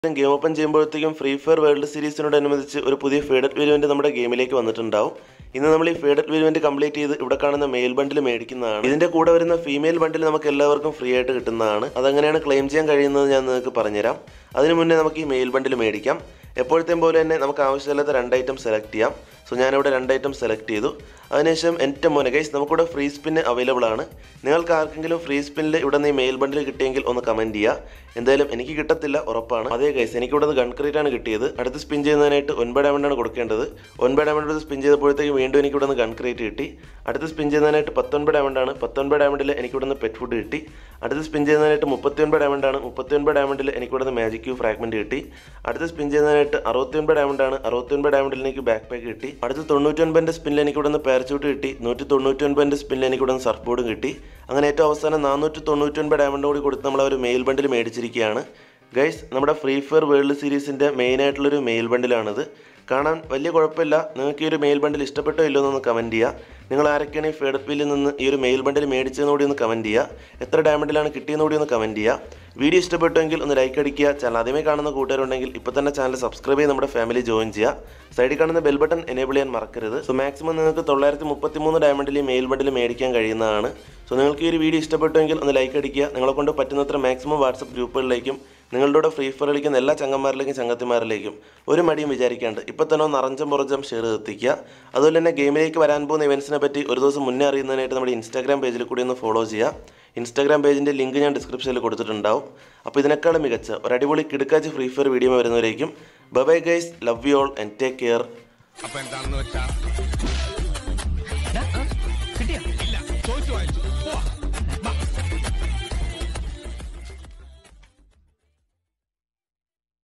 game open ചെയ്യുമ്പോഴത്തേക്കും free fire world സീരീസിനോടനുബന്ധിച്ച് ഒരു പുതിയ ഫേഡഡ് വേരിയന്റ് നമ്മുടെ ഗെയിമിലേക്ക് വന്നിട്ടുണ്ടാവും ഇന്ന് നമ്മൾ ഈ ഫേഡഡ് വേരിയന്റ് കംപ്ലീറ്റ് ചെയ്ത് ഇവിടെ കാണുന്ന മെയിൽ ബണ്ടിൽ മേടിക്കുന്നതാണ് ഇതിന്റെ കൂടെ വരുന്ന ഫീമെയിൽ ബണ്ടിൽ നമുക്ക് എല്ലാവർക്കും ഫ്രീ ആയിട്ട് കിട്ടുന്നതാണ് അതെങ്ങനെയാണ് ക്ലെയിം ചെയ്യാൻ കഴിയുന്നത് ഞാൻ നിങ്ങൾക്ക് പറഞ്ഞുതരാം അതിനു മുന്നേ നമുക്ക് ഈ മെയിൽ ബണ്ടിൽ മേടിക്കാം എപ്പോഴത്തെയും പോലെ തന്നെ നമുക്ക് ആവശ്യമില്ലാത്ത രണ്ട് ഐറ്റം സെലക്ട് ചെയ്യാം സോ ഞാനിവിടെ രണ്ട് ഐറ്റം സെലക്ട് ചെയ്തു അതിനുശേഷം എൻ്റെ മോനെ ഗൈസ് നമുക്കിവിടെ ഫ്രീ സ്പിന്ന് അവൈലബിൾ ആണ് നിങ്ങൾക്ക് ആർക്കെങ്കിലും ഫ്രീ സ്പിന്നിൽ ഇവിടെ നിന്ന് ഈ മെയിൽ ബണ്ടിൽ കിട്ടിയെങ്കിൽ ഒന്ന് കമൻറ്റ് ചെയ്യുക എന്തായാലും എനിക്ക് കിട്ടത്തില്ല ഉറപ്പാണ് അതേ ഗൈസ് എനിക്കിവിടെ നിന്ന് കൺക്രീറ്റ് ആണ് കിട്ടിയത് അടുത്ത് സ്പിൻ ചെയ്യുന്നതിനായിട്ട് ഒൻപത് ഡയമണ്ട് ആണ് കൊടുക്കേണ്ടത് ഒൻപത് ഡയമണ്ട് സ്പിൻ ചെയ്തപ്പോഴത്തേക്ക് വീണ്ടും എനിക്കിവിടെ നിന്ന് കൺക്രീറ്റ് കിട്ടി അടുത്ത് സ്പിൻ ചെയ്യുന്നതിനായിട്ട് പത്തൊൻപത് ഡയമണ്ട് ആണ് പത്തൊൻപത് ഡയമണ്ടിൽ എനിക്കിവിടെ നിന്ന് പെറ്റ് ഫുഡ് കിട്ടി അടുത്ത് സ്പിൻ ചെയ്യുന്നതിനായിട്ട് മുപ്പത്തിയൊൻപത് ഡയമണ്ട് ആണ് മുപ്പത്തിയൊൻപത് ഡയമണ്ടിൽ എനിക്കിവിടെ നിന്ന് മാജിക് ക്യൂ ഫ്രാഗ്മെന്റ് കിട്ടി അടുത്ത് സ്പിൻ ചെയ്യുന്നതിനായിട്ട് അറുപത്തിയൊൻപത് ഡയമണ്ട് ആണ് അറുപത്തിയൊൻപത് ഡയമണ്ടിൽ എനിക്ക് ബാക്ക് പാക്ക് കിട്ടി അടുത്ത് തൊണ്ണൂറ്റൊൻപതിൻ്റെ സ്പിന്നിൽ എനിക്കിവിടെ നിന്ന് പാരച്യൂട്ട് കിട്ടി നൂറ്റി തൊണ്ണൂറ്റൊൻപതിൻ്റെ സ്പിന്നിൽ എനിക്കിവിടെ നിന്ന് സർഫ് ബോർഡും കിട്ടി അങ്ങനെ ഏറ്റവും അവസാനം നാനൂറ്റി തൊണ്ണൂറ്റൊൻപത് ഡയമണ്ട് കൂടി കൊടുത്ത് നമ്മൾ ആ ഒരു മെയിൽ ബണ്ടിൽ മേടിച്ചിരിക്കുകയാണ് ഗൈസ് നമ്മുടെ ഫ്രീ ഫയർ വേൾഡ് സീരീസിൻ്റെ മെയിൻ ആയിട്ടുള്ളൊരു മെയിൽ ബണ്ടിലാണിത് കാണാൻ വലിയ കുഴപ്പമില്ല നിങ്ങൾക്ക് ഈ ഒരു മെയിൽ ബണ്ടിൽ ഇഷ്ടപ്പെട്ടോ ഇല്ലോ എന്നൊന്ന് കമൻറ്റ് ചെയ്യുക നിങ്ങൾ ആരൊക്കെയാണ് ഈ ഫെഡപ്പിൽ നിന്ന് ഈ ഒരു മെയിൽ ബണ്ടിൽ മേടിച്ചതെന്ന് കൂടി ഒന്ന് കമൻറ്റ് ചെയ്യുക എത്ര ഡയമണ്ടിലാണ് കിട്ടിയെന്ന് കൂടി ഒന്ന് കമൻറ്റ് ചെയ്യുക വീഡിയോ ഇഷ്ടപ്പെട്ടുവെങ്കിൽ ഒന്ന് ലൈക്ക് അടിക്കുക ചാനൽ ആദ്യമേ കാണുന്ന കൂട്ടുകാരുണ്ടെങ്കിൽ ഇപ്പോൾ തന്നെ ചാനൽ സബ്സ്ക്രൈബ് ചെയ്ത് നമ്മുടെ ഫാമിലി ജോയിൻ ചെയ്യുക സൈഡിൽ കാണുന്ന ബെൽ ബട്ടൺ എനേബിൾ ചെയ്യാൻ മറക്കരുത് സോ മാക്സിമം നിങ്ങൾക്ക് തൊള്ളായിരത്തി മുപ്പത്തി മൂന്ന് ഡയമണ്ടിൽ ഈ മെയിൽ ബണ്ടിൽ മേടിക്കാൻ കഴിയുന്നതാണ് സോ നിങ്ങൾക്ക് ഈ ഒരു വീഡിയോ ഇഷ്ടപ്പെട്ടുവെങ്കിൽ ഒന്ന് ലൈക്ക് അടിക്കുക നിങ്ങളെ കൊണ്ട് പറ്റുന്നത്ര മാക്സിമം വാട്സപ്പ് ഗ്രൂപ്പുകളിലേക്കും നിങ്ങളുടെ കൂടെ ഫ്രീ ഫയർ കളിക്കുന്ന എല്ലാ ചങ്ങന്മാരിലേക്കും ചങ്ങത്തിമാരിലേക്കും ഒരു മടിയും വിചാരിക്കാണ്ട് ഇപ്പോൾ തന്നെ ഒന്ന് അറഞ്ചം പുറഞ്ചം ഷെയർ എത്തിക്കുക അതുപോലെ തന്നെ ഗെയിമിലേക്ക് വരാൻ പോകുന്ന ഇവൻസിനെ പറ്റി ഒരു ദിവസം മുന്നേ അറിയുന്നതിനായിട്ട് നമ്മുടെ ഇൻസ്റ്റാഗ്രാം പേജിൽ കൂടി ഒന്ന് ഫോളോ ചെയ്യുക ഇൻസ്റ്റാഗ്രാം പേജിൻ്റെ ലിങ്ക് ഞാൻ ഡിസ്ക്രിപ്ഷനിൽ കൊടുത്തിട്ടുണ്ടാവും അപ്പോൾ ഇതിനേക്കാളും മികച്ച ഒരു അടിപൊളി കിടക്കാച്ച് ഫ്രീ ഫയർ വീഡിയോ വരുന്നവരേക്കും bye guys love you all and take care അപ്പൊ എന്താണെന്ന് വെച്ചാൽ